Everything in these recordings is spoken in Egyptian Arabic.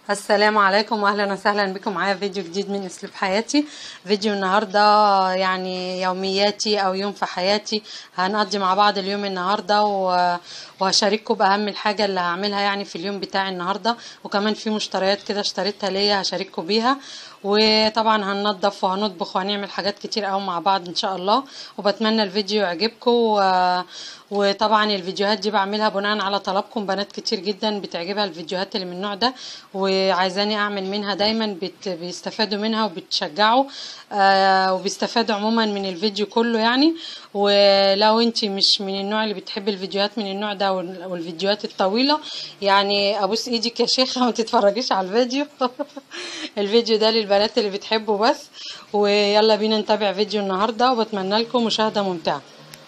السلام عليكم واهلا وسهلا بكم معايا فيديو جديد من اسلوب حياتي فيديو النهارده يعني يومياتي او يوم في حياتي هنقضي مع بعض اليوم النهارده و- وهشارككم باهم الحاجه اللي هعملها يعني في اليوم بتاعي النهارده وكمان في مشتريات كده اشتريتها ليا هشارككم بيها وطبعا هننضف وهنطبخ وهنعمل حاجات كتير قوي مع بعض ان شاء الله وبتمنى الفيديو يعجبكم و... وطبعا الفيديوهات دي بعملها بناء على طلبكم بنات كتير جدا بتعجبها الفيديوهات اللي من النوع ده وعايزاني اعمل منها دايما بت... بيستفادوا منها وبتشجعوا آه وبيستفادوا عموما من الفيديو كله يعني ولو انت مش من النوع اللي بتحب الفيديوهات من النوع ده وال- والفيديوهات الطويلة يعني ابوس ايدك يا شيخة ما تتفرجيش على الفيديو الفيديو ده للبنات اللي بتحبه بس ويلا بينا نتابع فيديو النهاردة وبتمنى لكم مشاهدة ممتعة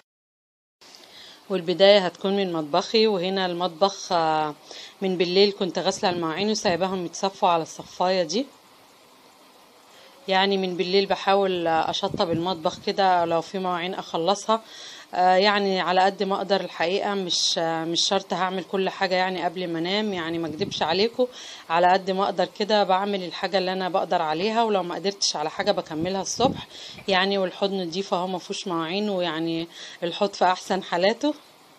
والبداية هتكون من مطبخي وهنا المطبخ آه، من بالليل كنت غاسلة المواعين وسايباهم يتصفوا على الصفاية دي يعني من بالليل بحاول اشطب المطبخ كده لو في مواعين اخلصها آه، يعني على قد ما اقدر الحقيقه مش آه، مش شرط هعمل كل حاجه يعني قبل ما انام يعني ما اكدبش عليكم على قد ما اقدر كده بعمل الحاجه اللي انا بقدر عليها ولو ما قدرتش على حاجه بكملها الصبح يعني والحوض نضيف اهو ما فيهوش مواعين ويعني الحوض في احسن حالاته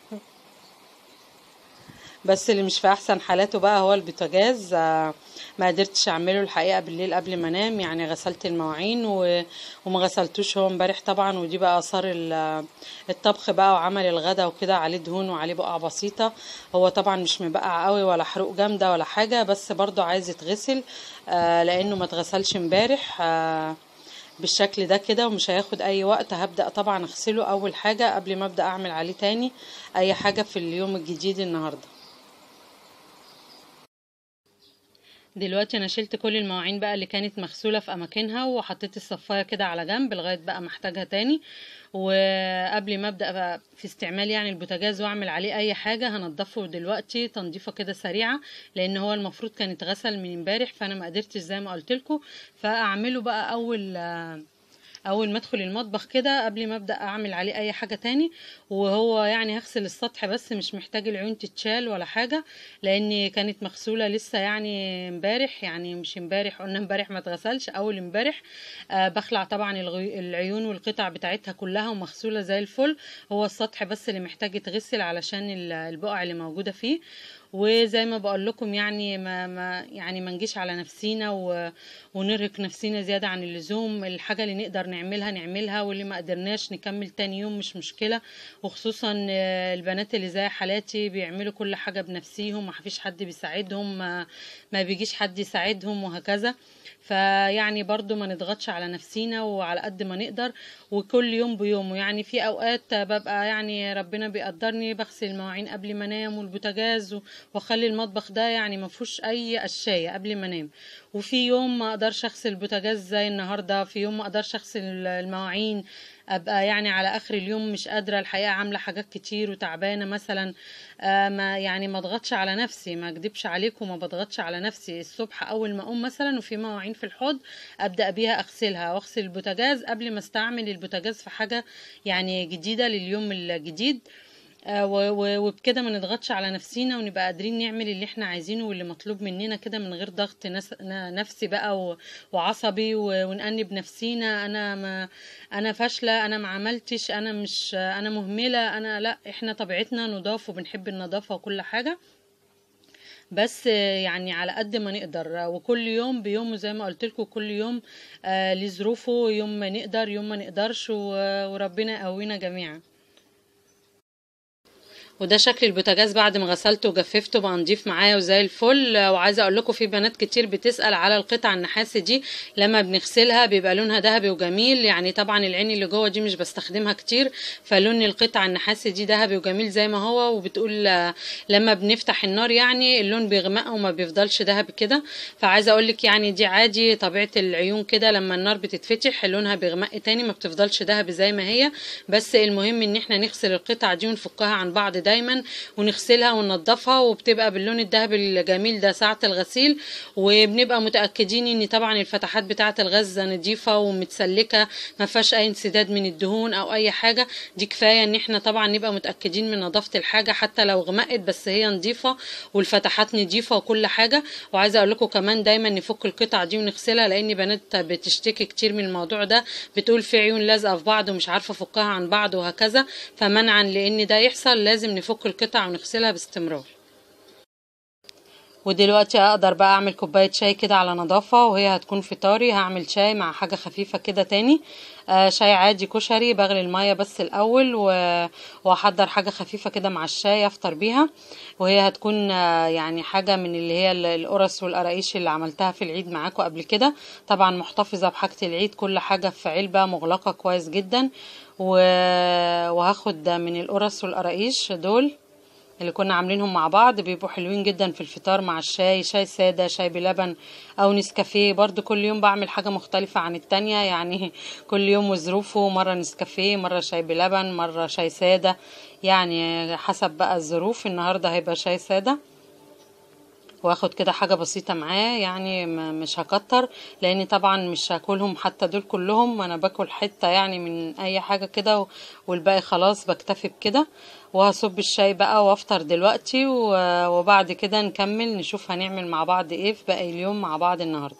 بس اللي مش في احسن حالاته بقى هو البوتاجاز آه، ما قدرتش اعمله الحقيقه بالليل قبل ما انام يعني غسلت المواعين و... وما غسلتوش هو امبارح طبعا ودي بقى اثار ال- الطبخ بقى وعمل الغدا وكده عليه دهون وعليه بقع بسيطه هو طبعا مش مبقع قوي ولا حروق جامده ولا حاجه بس برضو عايز يتغسل آه لانه ما اتغسلش امبارح آه بالشكل ده كده ومش هياخد اي وقت هبدأ طبعا اغسله اول حاجة قبل ما ابدأ اعمل عليه تاني اي حاجة في اليوم الجديد النهاردة دلوقتي انا شلت كل المواعين بقى اللي كانت مغسوله في اماكنها وحطيت الصفايه كده على جنب لغايه بقى ما احتاجها تاني وقبل ما ابدا بقى في استعمال يعني البوتاجاز واعمل عليه اي حاجه هنضفه دلوقتي تنظيفه كده سريعه لان هو المفروض كان اتغسل من امبارح فانا ما قدرتش زي ما قلت لكم فاعمله بقى اول اول ما ادخل المطبخ كده قبل ما ابدا اعمل عليه اي حاجه تاني وهو يعني هغسل السطح بس مش محتاج العيون تتشال ولا حاجه لان كانت مغسوله لسه يعني امبارح يعني مش امبارح قلنا امبارح ما اتغسلش اول امبارح آه بخلع طبعا الغي- العيون والقطع بتاعتها كلها ومغسوله زي الفل هو السطح بس اللي محتاج يتغسل علشان ال- البقع اللي موجوده فيه وزي ما بقول لكم يعني ما, ما يعني ما نجيش على نفسينا و ونرهق نفسينا زيادة عن اللزوم الحاجة اللي نقدر نعملها نعملها واللي ما قدرناش نكمل تاني يوم مش مشكلة وخصوصا آه، البنات اللي زي حالاتي بيعملوا كل حاجة بنفسيهم ما فيش حد بيساعدهم ما, ما بيجيش حد يساعدهم وهكذا فيعني برضو ما نضغطش على نفسينا وعلى قد ما نقدر وكل يوم بيومه يعني في اوقات ببقى يعني ربنا بيقدرني بغسل المواعين قبل ما انام والبوتاجاز و- واخلي المطبخ ده يعني ما فيهوش اي اشياء قبل ما انام وفي يوم ما اقدرش اغسل البوتاجاز زي النهارده في يوم ما اقدرش اغسل المواعين ابقى يعني على اخر اليوم مش قادره الحقيقه عامله حاجات كتير وتعبانه مثلا آه ما يعني ما اضغطش على نفسي ما اكدبش عليكم ما بضغطش على نفسي الصبح اول ما اقوم مثلا وفي مواعين في الحوض ابدا بيها اغسلها واغسل البوتاجاز قبل ما استعمل البوتاجاز في حاجه يعني جديده لليوم الجديد آه، و- و- وبكده ما نضغطش على نفسينا ونبقى قادرين نعمل اللي احنا عايزينه واللي مطلوب مننا كده من غير ضغط نس- ن- نفسي بقى و- وعصبي و- ونأنب نفسينا انا ما انا فاشله انا ما عملتش انا مش انا مهمله انا لا احنا طبيعتنا نضاف وبنحب النظافه وكل حاجه بس آه، يعني على قد ما نقدر آه، وكل يوم بيومه زي ما قلت لكم كل يوم آه، ليه ظروفه يوم ما نقدر يوم ما نقدرش و- وربنا يقوينا جميعا وده شكل البوتاجاز بعد ما غسلته وجففته بقى نضيف معايا وزي الفل وعايزه اقول لكم في بنات كتير بتسال على القطع النحاس دي لما بنغسلها بيبقى لونها ذهبي وجميل يعني طبعا العين اللي جوه دي مش بستخدمها كتير فلون القطع النحاس دي ذهبي وجميل زي ما هو وبتقول آه، لما بنفتح النار يعني اللون بيغمق وما بيفضلش ذهبي كده فعايزه اقول لك يعني دي عادي طبيعه العيون كده لما النار بتتفتح لونها بيغمق تاني ما بتفضلش ذهبي زي ما هي بس المهم ان احنا نغسل القطع دي ونفكها عن بعض دايما ونغسلها وننضفها وبتبقى باللون الذهبي الجميل ده ساعة الغسيل وبنبقى متأكدين ان طبعا الفتحات بتاعة الغاز نضيفة ومتسلكة ما فيهاش اي انسداد من الدهون او اي حاجة دي كفاية ان احنا طبعا نبقى متأكدين من نظافة الحاجة حتى لو غمقت بس هي نضيفة والفتحات نضيفة وكل حاجة وعايزة اقول لكم كمان دايما نفك القطع دي ونغسلها لان بنات بتشتكي كتير من الموضوع ده بتقول في عيون لازقة في بعض ومش عارفة افكها عن بعض وهكذا فمنعا لان ده يحصل لازم نفك القطع ونغسلها باستمرار ودلوقتي اقدر بقى اعمل كوبايه شاي كده على نظافه وهي هتكون فطاري هعمل شاي مع حاجه خفيفه كده تاني آه شاي عادي كشري بغلي الميه بس الاول و- واحضر حاجه خفيفه كده مع الشاي افطر بيها وهي هتكون آه يعني حاجه من اللي هي ال- القرص والقراقيش اللي عملتها في العيد معاكم قبل كده طبعا محتفظه بحاجه العيد كل حاجه في علبه مغلقه كويس جدا و- وهاخد من القرص والقراقيش دول اللي كنا عاملينهم مع بعض بيبقوا حلوين جدا في الفطار مع الشاي شاي سادة شاي بلبن او نسكافيه برضو كل يوم بعمل حاجة مختلفة عن التانية يعني كل يوم وظروفه مرة نسكافيه مرة شاي بلبن مرة شاي سادة يعني حسب بقى الظروف النهاردة هيبقى شاي سادة واخد كده حاجة بسيطة معاه يعني م- مش هكتر لان طبعا مش هاكلهم حتى دول كلهم انا باكل حتة يعني من اي حاجة كده و- والباقي خلاص بكتفي بكده وهصب الشاي بقى وافطر دلوقتي و- وبعد كده نكمل نشوف هنعمل مع بعض ايه في باقي اليوم مع بعض النهارده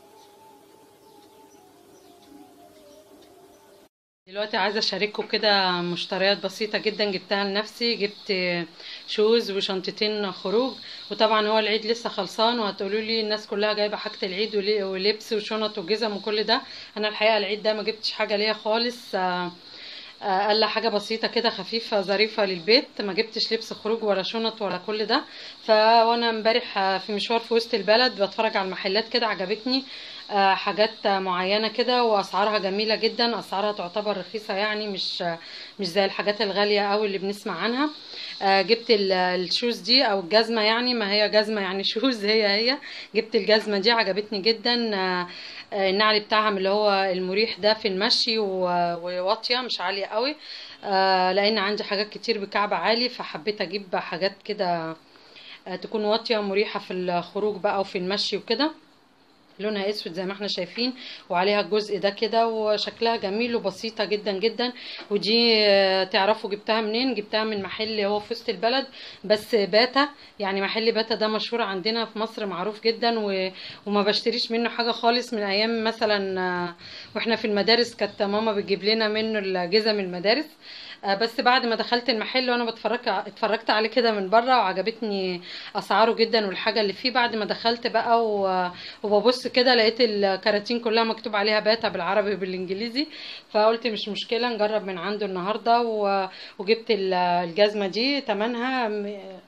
دلوقتي عايزه اشارككم كده مشتريات بسيطه جدا جبتها لنفسي جبت شوز وشنطتين خروج وطبعا هو العيد لسه خلصان وهتقولوا لي الناس كلها جايبه حاجه العيد ول- ولبس وشنط وجزم وكل ده انا الحقيقه العيد ده ما جبتش حاجه ليا خالص آه، آه، الا حاجه بسيطه كده خفيفه ظريفه للبيت ما جبتش لبس خروج ولا شنط ولا كل ده فوانا امبارح آه، في مشوار في وسط البلد بتفرج على المحلات كده عجبتني آه، حاجات معينه كده واسعارها جميله جدا اسعارها تعتبر رخيصه يعني مش مش زي الحاجات الغاليه قوي اللي بنسمع عنها آه، جبت ال- الشوز دي او الجزمه يعني ما هي جزمه يعني شوز هي هي جبت الجزمه دي عجبتني جدا آه، آه، النعل بتاعها من اللي هو المريح ده في المشي و- وواطيه مش عاليه قوي آه، لان عندي حاجات كتير بكعب عالي فحبيت اجيب حاجات كده آه، تكون واطيه ومريحه في الخروج بقى وفي المشي وكده لونها اسود زي ما احنا شايفين وعليها الجزء ده كده وشكلها جميل وبسيطة جدا جدا ودي آه، تعرفوا جبتها منين جبتها من محل هو في وسط البلد بس باتا يعني محل باتا ده مشهور عندنا في مصر معروف جدا و... وما بشتريش منه حاجة خالص من ايام مثلا آه، واحنا في المدارس كانت ماما بتجيب لنا منه الجزم المدارس آه، بس بعد ما دخلت المحل وانا بتفرج اتفرجت عليه كده من بره وعجبتني اسعاره جدا والحاجه اللي فيه بعد ما دخلت بقى و... وببص كده لقيت الكراتين كلها مكتوب عليها باتا بالعربي وبالانجليزي فقلت مش مشكله نجرب من عنده النهارده و... وجبت ال- الجزمه دي تمنها م-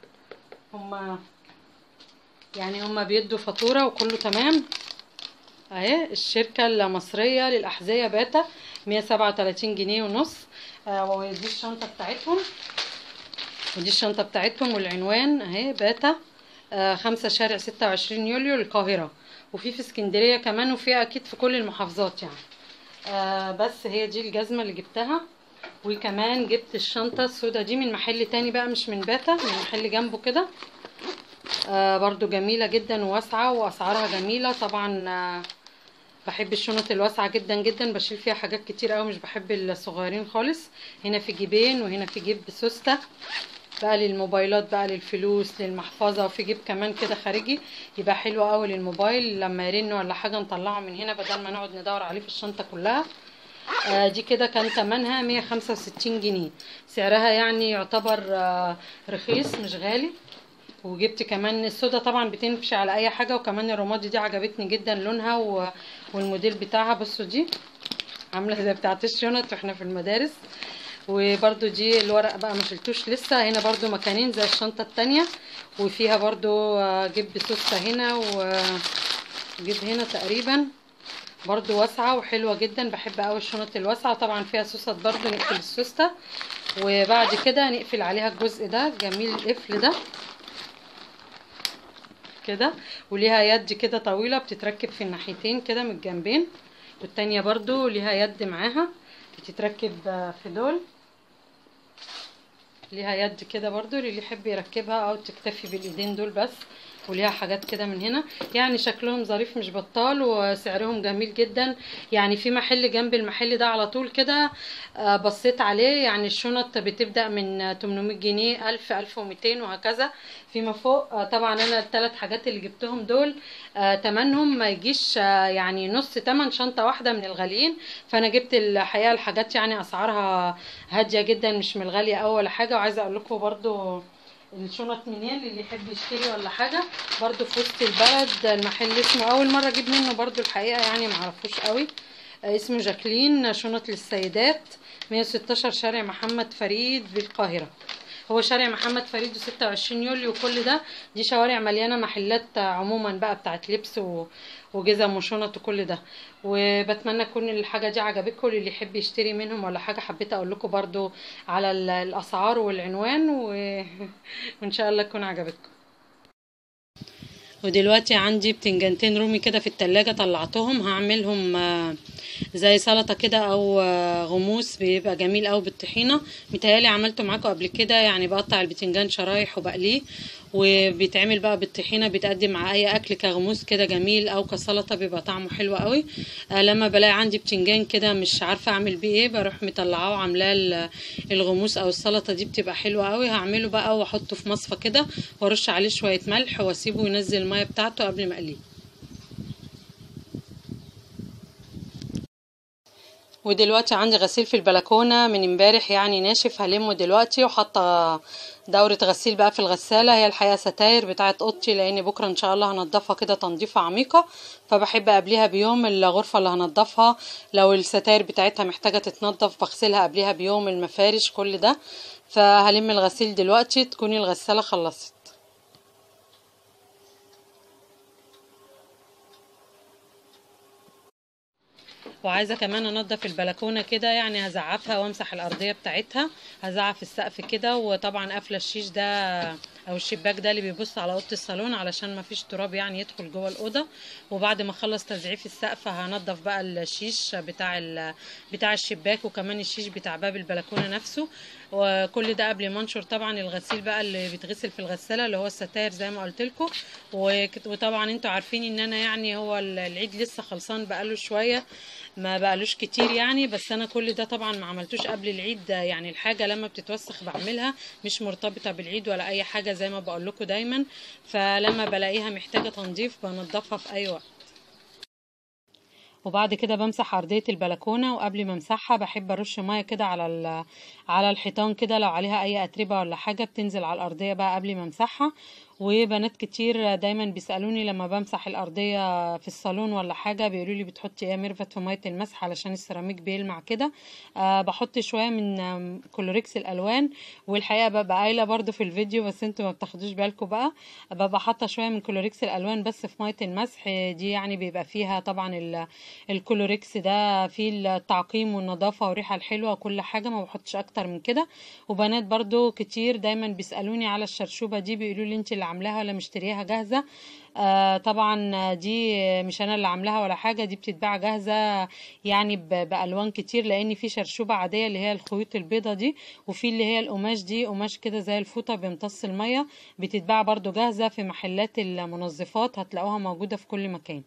هما يعني هما بيدوا فاتوره وكله تمام اهي الشركة المصرية للأحذية باتا 137 جنيه ونص آه ودي الشنطة بتاعتهم ودي الشنطة بتاعتهم والعنوان اهي باتا آه خمسة شارع ستة وعشرين يوليو القاهرة وفي في اسكندرية كمان وفي أكيد في كل المحافظات يعني آه بس هي دي الجزمة اللي جبتها وكمان جبت الشنطة السودا دي من محل تاني بقى مش من باتا من محل جنبه كده آه برضو جميلة جدا وواسعة وأسعارها جميلة طبعا آه بحب الشنط الواسعة جدا جدا بشيل فيها حاجات كتير قوي مش بحب الصغيرين خالص هنا في جيبين وهنا في جيب سوستة بقى للموبايلات بقى للفلوس للمحفظة وفي جيب كمان كده خارجي يبقى حلو قوي للموبايل لما يرن ولا حاجة نطلعه من هنا بدل ما نقعد ندور عليه في الشنطة كلها آه دي كده كان تمنها 165 جنيه سعرها يعني يعتبر آه رخيص مش غالي وجبت كمان السودا طبعا بتمشي على اي حاجه وكمان الرمادي دي عجبتني جدا لونها و... والموديل بتاعها بصوا دي عامله زي بتاعه الشنط واحنا في المدارس وبرده دي الورق بقى ما شلتوش لسه هنا برده مكانين زي الشنطه التانية وفيها برده جيب سوسته هنا وجيب هنا تقريبا برضو واسعة وحلوة جدا بحب قوي الشنط الواسعة طبعا فيها سوست برضو نقفل السوستة وبعد كده نقفل عليها الجزء ده جميل القفل ده كده وليها يد كده طويلة بتتركب في الناحيتين كده من الجنبين والتانية برضو ليها يد معاها بتتركب في دول ليها يد كده برضو اللي يحب يركبها او تكتفي بالايدين دول بس وليها حاجات كده من هنا يعني شكلهم ظريف مش بطال وسعرهم جميل جدا يعني في محل جنب المحل ده على طول كده آه، بصيت عليه يعني الشنط بتبدأ من 800 جنيه 1000 1200 وهكذا فيما فوق آه، طبعا انا الثلاث حاجات اللي جبتهم دول آه، تمنهم ما يجيش آه، يعني نص تمن شنطة واحدة من الغاليين فانا جبت الحقيقة الحاجات يعني اسعارها هادية جدا مش من الغالية أوي ولا حاجة وعايزة اقول لكم برضو الشنط منين اللي يحب يشتري ولا حاجة برضو في وسط البلد المحل اسمه اول مرة اجيب منه برضو الحقيقة يعني معرفوش قوي آه، اسمه جاكلين شنط للسيدات 116 شارع محمد فريد بالقاهرة هو شارع محمد فريد و26 يوليو وكل ده دي شوارع مليانة محلات عموما بقى بتاعت لبس و- وجزم وشنط وكل ده وبتمنى تكون الحاجة دي عجبتكم اللي يحب يشتري منهم ولا حاجة حبيت اقول لكم برضو على ال- الاسعار والعنوان و... وان شاء الله تكون عجبتكم ودلوقتي عندي بتنجانتين رومي كده في التلاجة طلعتهم هعملهم آه، زي سلطة كده او آه، غموس بيبقى جميل اوي بالطحينة متهيألي عملته معاكم قبل كده يعني بقطع البتنجان شرايح وبقليه وبيتعمل بقى بالطحينة بيتقدم مع اي اكل كغموس كده جميل او كسلطة بيبقى طعمه حلو قوي آه، لما بلاقي عندي بتنجان كده مش عارفة اعمل بيه ايه بروح مطلعاه وعاملاه ال- الغموس او السلطة دي بتبقى حلوة قوي هعمله بقى واحطه في مصفى كده وارش عليه شوية ملح واسيبه ينزل المية بتاعته قبل ما اقليه ودلوقتي عندي غسيل في البلكونة من امبارح يعني ناشف هلمه دلوقتي وحاطة دورة غسيل بقى في الغسالة هي الحقيقة ستاير بتاعت اوضتي لان بكرة ان شاء الله هنضفها كده تنظيفة عميقة فبحب قبليها بيوم الغرفة اللي هنضفها لو الستاير بتاعتها محتاجة تتنضف بغسلها قبليها بيوم المفارش كل ده فهلم الغسيل دلوقتي تكوني الغسالة خلصت وعايزه كمان انضف البلكونه كده يعني هزعفها وامسح الارضيه بتاعتها هزعف السقف كده وطبعا قافله الشيش ده او الشباك ده اللي بيبص على اوضه الصالون علشان ما فيش تراب يعني يدخل جوه الاوضه وبعد ما اخلص تزعيف السقف هنضف بقى الشيش بتاع ال- بتاع الشباك وكمان الشيش بتاع باب البلكونه نفسه وكل ده قبل ما انشر طبعا الغسيل بقى اللي بيتغسل في الغساله اللي هو الستاير زي ما قلت لكم وطبعا انتوا عارفين ان انا يعني هو ال- العيد لسه خلصان بقاله شويه ما بقالوش كتير يعني بس انا كل ده طبعا ما عملتوش قبل العيد ده يعني الحاجه لما بتتوسخ بعملها مش مرتبطه بالعيد ولا اي حاجه زي ما بقول لكم دايما فلما بلاقيها محتاجه تنظيف بنضفها في اي وقت وبعد كده بمسح ارضيه البلكونه وقبل ما امسحها بحب ارش ميه كده على ال- على الحيطان كده لو عليها اي اتربه ولا حاجه بتنزل على الارضيه بقى قبل ما امسحها وبنات كتير دايما بيسالوني لما بمسح الارضيه في الصالون ولا حاجه بيقولوا لي بتحطي ايه يا ميرفت في ميه المسح علشان السيراميك بيلمع كده أه بحط شويه من آم، كلوريكس الالوان والحقيقه ببقى قايله برضو في الفيديو بس انتوا ما بتاخدوش بالكم بقى ببقى حاطه شويه من كلوريكس الالوان بس في ميه المسح دي يعني بيبقى فيها طبعا ال- الكلوريكس ده فيه التعقيم والنظافه والريحه الحلوه وكل حاجه ما بحطش اكتر من كده وبنات برضو كتير دايما بيسالوني على الشرشوبه دي بيقولوا لي انت اللي عاملاها ولا مشتريها جاهزه آه طبعا دي مش انا اللي عاملاها ولا حاجه دي بتتباع جاهزه يعني ب- بالوان كتير لان في شرشوبه عاديه اللي هي الخيوط البيضه دي وفي اللي هي القماش دي قماش كده زي الفوطه بيمتص الميه بتتباع برضو جاهزه في محلات المنظفات هتلاقوها موجوده في كل مكان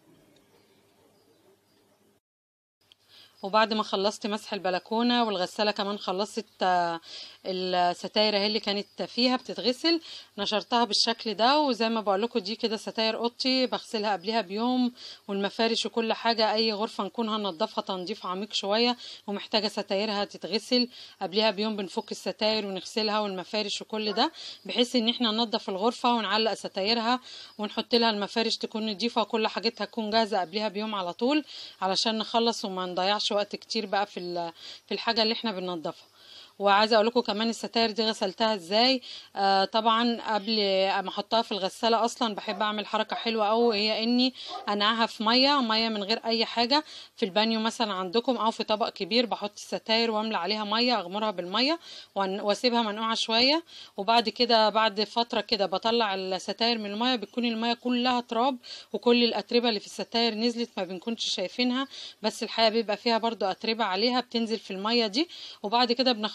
وبعد ما خلصت مسح البلكونه والغساله كمان خلصت آه، الستاير اهي اللي كانت فيها بتتغسل نشرتها بالشكل ده وزي ما بقول لكم دي كده ستاير اوضتي بغسلها قبلها بيوم والمفارش وكل حاجه اي غرفه نكون هنضفها تنظيف عميق شويه ومحتاجه ستايرها تتغسل قبلها بيوم بنفك الستاير ونغسلها والمفارش وكل ده بحيث ان احنا ننضف الغرفه ونعلق ستايرها ونحط لها المفارش تكون نضيفه وكل حاجتها تكون جاهزه قبلها بيوم على طول علشان نخلص وما نضيعش وقت كتير بقى في ال- في الحاجه اللي احنا بننضفها وعايزه اقول لكم كمان الستاير دي غسلتها ازاي آه طبعا قبل ما احطها في الغساله اصلا بحب اعمل حركه حلوه قوي هي اني انقعها في ميه ميه من غير اي حاجه في البانيو مثلا عندكم او في طبق كبير بحط الستاير واملى عليها ميه اغمرها بالميه وأن- واسيبها منقوعه شويه وبعد كده بعد فتره كده بطلع الستاير من الميه بتكون الميه كلها تراب وكل الاتربه اللي في الستاير نزلت ما بنكونش شايفينها بس الحقيقه بيبقى فيها برضو اتربه عليها بتنزل في الميه دي وبعد كده بناخدها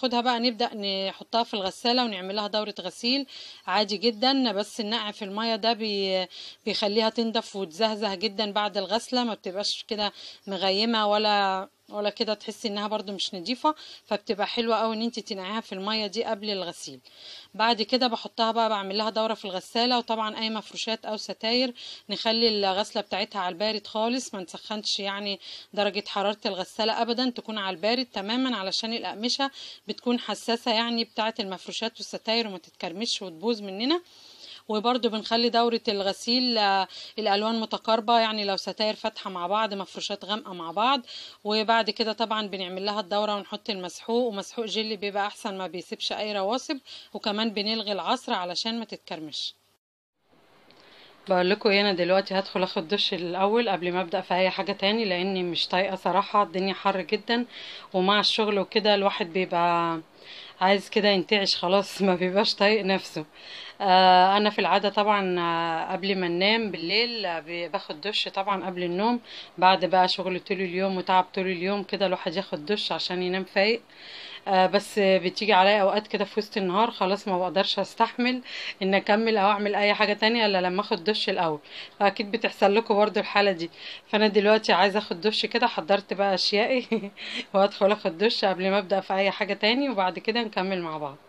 ناخدها بقى نبدأ نحطها في الغسالة ونعمل لها دورة غسيل عادي جدا بس النقع في المية ده بي بيخليها تنضف وتزهزه جدا بعد الغسلة ما بتبقاش كده مغيمة ولا ولا كده تحسي انها برضو مش نضيفة فبتبقى حلوة اوي ان انت تنقعيها في المية دي قبل الغسيل بعد كده بحطها بقى بعمل لها دورة في الغسالة وطبعا اي مفروشات او ستاير نخلي الغسلة بتاعتها على البارد خالص ما نسخنش يعني درجة حرارة الغسالة ابدا تكون على البارد تماما علشان الاقمشة بتكون حساسة يعني بتاعة المفروشات والستاير وما تتكرمش وتبوظ مننا وبرده بنخلي دورة الغسيل آه، الألوان متقاربة يعني لو ستاير فاتحة مع بعض مفروشات غامقة مع بعض وبعد كده طبعا بنعمل لها الدورة ونحط المسحوق ومسحوق جيلي بيبقى أحسن ما بيسيبش أي رواسب وكمان بنلغي العصر علشان ما تتكرمش بقول لكم ايه انا دلوقتي هدخل اخد دش الاول قبل ما ابدا في اي حاجه تاني لاني مش طايقه صراحه الدنيا حر جدا ومع الشغل وكده الواحد بيبقى عايز كده ينتعش خلاص ما بيبقاش طايق نفسه آه انا في العاده طبعا آه، قبل ما انام بالليل آه، ب- باخد دش طبعا قبل النوم بعد بقى شغل طول اليوم وتعب طول اليوم كده الواحد ياخد دش عشان ينام فايق آه بس بتيجي عليا اوقات كده في وسط النهار خلاص ما بقدرش استحمل ان اكمل او اعمل اي حاجه تانية الا لما اخد دش الاول فاكيد بتحصل لكم برضو الحاله دي فانا دلوقتي عايزه اخد دش كده حضرت بقى اشيائي وادخل اخد دش قبل ما ابدا في اي حاجه تاني وبعد كده نكمل مع بعض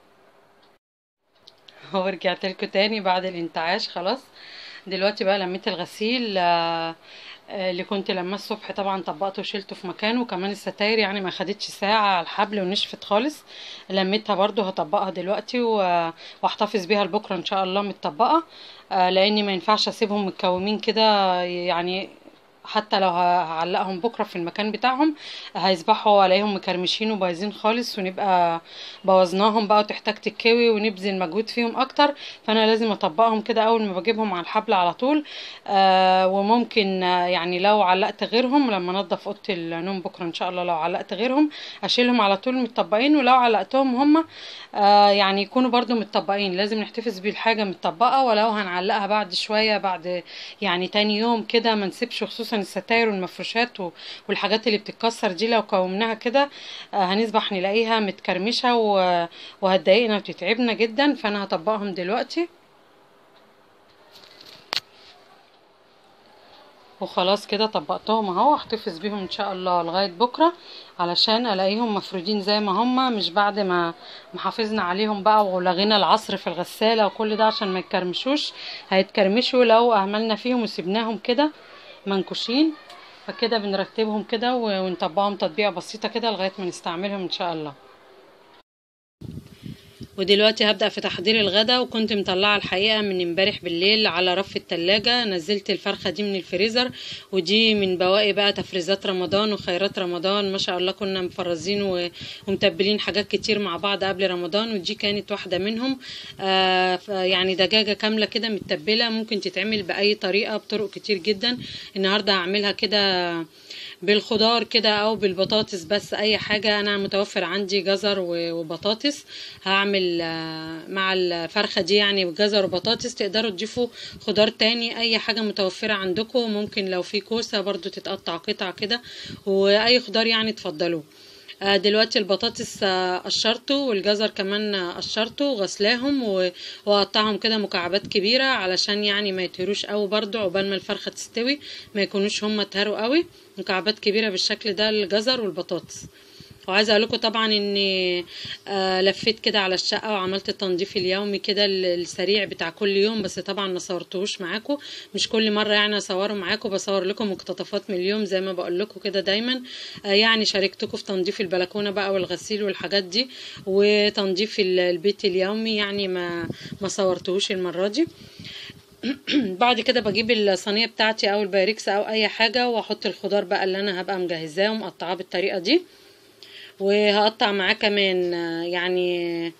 ورجعت لكم تاني بعد الانتعاش خلاص دلوقتي بقى لميت الغسيل آه، آه، اللي كنت لما الصبح طبعا طبقته وشيلته في مكانه وكمان الستاير يعني ما خدتش ساعة على الحبل ونشفت خالص لميتها برضو هطبقها دلوقتي و- واحتفظ بيها لبكرة ان شاء الله متطبقة آه، لاني ما ينفعش اسيبهم متكومين كده يعني حتى لو ه- هعلقهم بكره في المكان بتاعهم هيصبحوا الاقيهم مكرمشين وبايظين خالص ونبقى بوظناهم بقى وتحتاج تتكوي ونبذل مجهود فيهم اكتر فانا لازم اطبقهم كده اول ما بجيبهم على الحبل على طول آه وممكن آه يعني لو علقت غيرهم لما انضف اوضه النوم بكره ان شاء الله لو علقت غيرهم اشيلهم على طول متطبقين ولو علقتهم هم آه يعني يكونوا برضو متطبقين لازم نحتفظ بالحاجه متطبقه ولو هنعلقها بعد شويه بعد يعني تاني يوم كده ما نسيبش خصوصا الستاير والمفروشات و- والحاجات اللي بتتكسر دي لو كومناها كده آه هنصبح نلاقيها متكرمشه و- وهتضايقنا وتتعبنا جدا فانا هطبقهم دلوقتي وخلاص كده طبقتهم اهو احتفظ بيهم ان شاء الله لغايه بكره علشان الاقيهم مفرودين زي ما هما مش بعد ما ما حافظنا عليهم بقى ولغينا العصر في الغساله وكل ده عشان ما يتكرمشوش هيتكرمشوا لو اهملنا فيهم وسيبناهم كده منكوشين فكده بنرتبهم كده و- ونطبقهم تطبيقه بسيطه كده لغايه ما نستعملهم ان شاء الله ودلوقتي هبدأ في تحضير الغدا وكنت مطلعة الحقيقة من امبارح بالليل على رف التلاجة نزلت الفرخة دي من الفريزر ودي من بواقي بقى تفريزات رمضان وخيرات رمضان ما شاء الله كنا مفرزين و- ومتبلين حاجات كتير مع بعض قبل رمضان ودي كانت واحدة منهم آه ف- يعني دجاجة كاملة كده متبلة ممكن تتعمل بأي طريقة بطرق كتير جدا النهاردة هعملها كده بالخضار كده او بالبطاطس بس اي حاجة انا متوفر عندي جزر و- وبطاطس هعمل آه، مع الفرخة دي يعني جزر وبطاطس تقدروا تضيفوا خضار تاني اي حاجة متوفرة عندكم ممكن لو في كوسة برضو تتقطع قطع كده واي خضار يعني تفضلوه آه، دلوقتي البطاطس آه، قشرته والجزر كمان آه، قشرته غسلاهم و- واقطعهم كده مكعبات كبيرة علشان يعني ما يتهروش قوي برضو عقبال ما الفرخة تستوي ما يكونوش هم اتهروا قوي مكعبات كبيرة بالشكل ده الجزر والبطاطس وعايزه اقول لكم طبعا اني آه لفيت كده على الشقه وعملت التنظيف اليومي كده ال- السريع بتاع كل يوم بس طبعا ما صورتهوش معاكم مش كل مره يعني اصوره معاكم بصور لكم مقتطفات من اليوم زي ما بقول لكم كده دايما آه يعني شاركتكم في تنظيف البلكونه بقى والغسيل والحاجات دي وتنظيف ال- البيت اليومي يعني ما ما صورتهوش المره دي بعد كده بجيب الصينيه بتاعتي او البايركس او اي حاجه واحط الخضار بقى اللي انا هبقى مجهزاه ومقطعاه بالطريقه دي وهقطع معاه كمان آه، يعني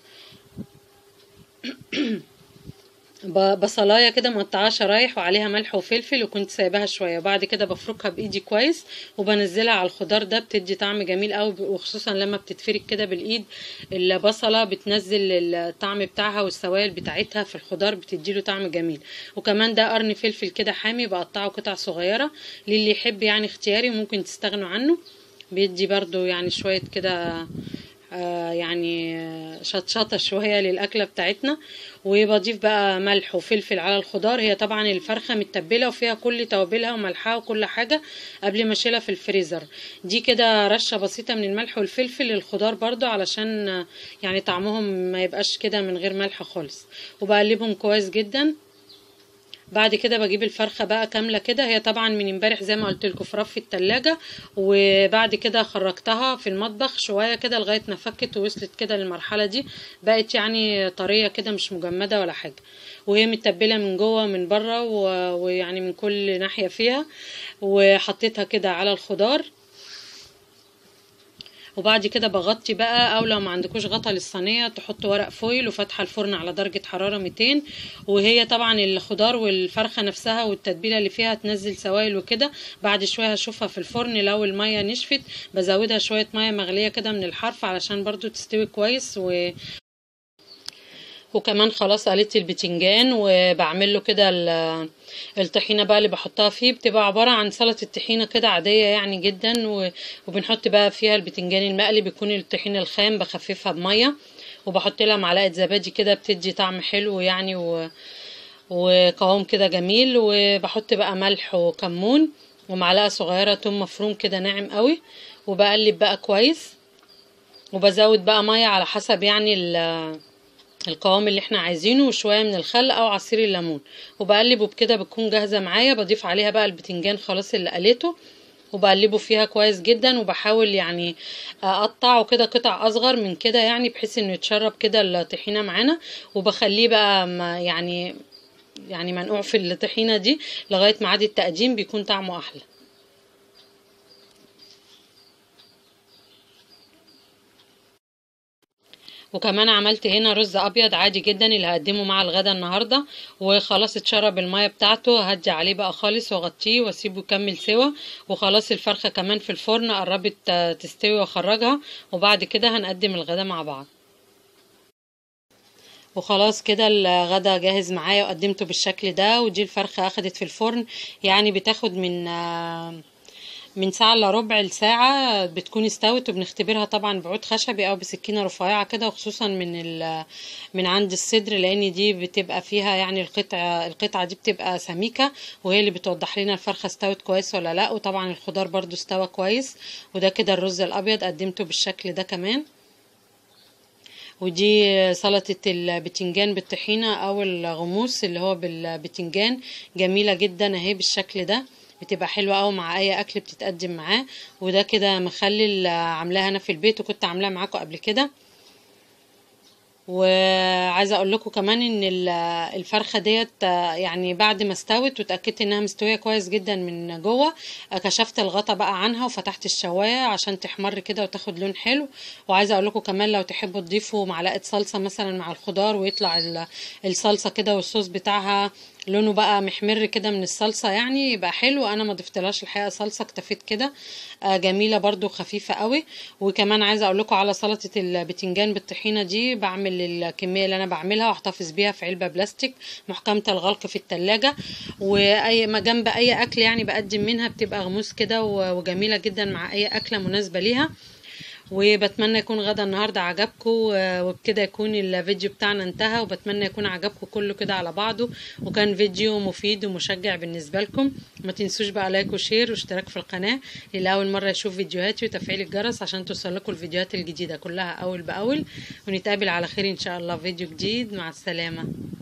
ب- بصلايه كده مقطعاها شرايح وعليها ملح وفلفل وكنت سايباها شويه بعد كده بفركها بايدي كويس وبنزلها على الخضار ده بتدي طعم جميل قوي وخصوصا لما بتتفرك كده بالايد البصله بتنزل الطعم بتاعها والسوائل بتاعتها في الخضار بتديله طعم جميل وكمان ده قرن فلفل كده حامي بقطعه قطع صغيره للي يحب يعني اختياري ممكن تستغنوا عنه بيدي برضو يعني شويه كده آه، يعني آه، شطشطة شوية للأكلة بتاعتنا وبضيف بقى ملح وفلفل على الخضار هي طبعا الفرخة متبلة وفيها كل توابلها وملحها وكل حاجة قبل ما اشيلها في الفريزر دي كده رشة بسيطة من الملح والفلفل للخضار برضو علشان آه، يعني طعمهم ما يبقاش كده من غير ملح خالص وبقلبهم كويس جدا بعد كده بجيب الفرخه بقى كامله كده هي طبعا من امبارح زي ما قلت لكم في رف التلاجة وبعد كده خرجتها في المطبخ شويه كده لغايه ما فكت ووصلت كده للمرحله دي بقت يعني طريه كده مش مجمده ولا حاجه وهي متبله من جوه ومن بره و- ويعني من كل ناحيه فيها وحطيتها كده على الخضار وبعد كده بغطي بقى او لو ما عندكوش غطا للصينيه تحط ورق فويل وفاتحه الفرن على درجه حراره 200 وهي طبعا الخضار والفرخه نفسها والتتبيله اللي فيها تنزل سوائل وكده بعد شويه هشوفها في الفرن لو الميه نشفت بزودها شويه ميه مغليه كده من الحرف علشان برضو تستوي كويس و وكمان خلاص قليت البتنجان وبعمل له كده ال- الطحينه بقى اللي بحطها فيه بتبقى عباره عن سلطه طحينه كده عاديه يعني جدا و- وبنحط بقى فيها البتنجان المقلي بيكون الطحينه الخام بخففها بميه وبحط لها معلقه زبادي كده بتدي طعم حلو يعني و... وقوام كده جميل وبحط بقى ملح وكمون ومعلقه صغيره توم مفروم كده ناعم قوي وبقلب بقى كويس وبزود بقى ميه على حسب يعني ال- القوام اللي احنا عايزينه وشويه من الخل او عصير الليمون وبقلب وبكده بتكون جاهزه معايا بضيف عليها بقى البتنجان خلاص اللي قليته وبقلبه فيها كويس جدا وبحاول يعني اقطعه كده قطع اصغر من كده يعني بحيث انه يتشرب كده الطحينه معانا وبخليه بقى ما يعني يعني منقوع في الطحينه دي لغايه ميعاد التقديم بيكون طعمه احلى وكمان عملت هنا رز ابيض عادي جدا اللي هقدمه مع الغدا النهارده وخلاص اتشرب الميه بتاعته هدي عليه بقى خالص واغطيه واسيبه يكمل سوا وخلاص الفرخه كمان في الفرن قربت آه، تستوي واخرجها وبعد كده هنقدم الغدا مع بعض وخلاص كده الغدا جاهز معايا وقدمته بالشكل ده ودي الفرخه اخدت في الفرن يعني بتاخد من آه، من ساعة الا ربع لساعة بتكون استوت وبنختبرها طبعا بعود خشبي او بسكينة رفيعة كده وخصوصا من ال من عند الصدر لان دي بتبقى فيها يعني القطعة القطعة دي بتبقى سميكة وهي اللي بتوضح لنا الفرخة استوت كويس ولا لا وطبعا الخضار برضو استوى كويس وده كده الرز الابيض قدمته بالشكل ده كمان ودي سلطة البتنجان بالطحينة او الغموس اللي هو بالبتنجان جميلة جدا اهي بالشكل ده بتبقى حلوة قوي مع اي اكل بتتقدم معاه وده كده مخلل عاملاها انا في البيت وكنت عاملاها معاكم قبل كده وعايزه اقول لكم كمان ان ال- الفرخه ديت آه، يعني بعد ما استوت وتاكدت انها مستويه كويس جدا من جوه آه، كشفت الغطا بقى عنها وفتحت الشوايه عشان تحمر كده وتاخد لون حلو وعايزه اقول لكم كمان لو تحبوا تضيفوا معلقه صلصه مثلا مع الخضار ويطلع ال- الصلصه كده والصوص بتاعها لونه بقى محمر كده من الصلصه يعني يبقى حلو انا ما ضفتلهاش الحقيقه صلصه اكتفيت كده آه، جميله برضو خفيفه قوي وكمان عايزه اقول لكم على سلطه البتنجان بالطحينه دي بعمل الكميه اللي انا بعملها واحتفظ بيها في علبه بلاستيك محكمه الغلق في التلاجة واي ما جنب اي اكل يعني بقدم منها بتبقى غموس كده و- وجميله جدا مع اي اكله مناسبه ليها وبتمنى يكون غدا النهارده عجبكم وبكده يكون الفيديو بتاعنا انتهى وبتمنى يكون عجبكم كله كده على بعضه وكان فيديو مفيد ومشجع بالنسبه لكم ما تنسوش بقى لايك وشير واشتراك في القناه اللي اول مره يشوف فيديوهاتي وتفعيل الجرس عشان توصل لكم الفيديوهات الجديده كلها اول باول ونتقابل على خير ان شاء الله في فيديو جديد مع السلامه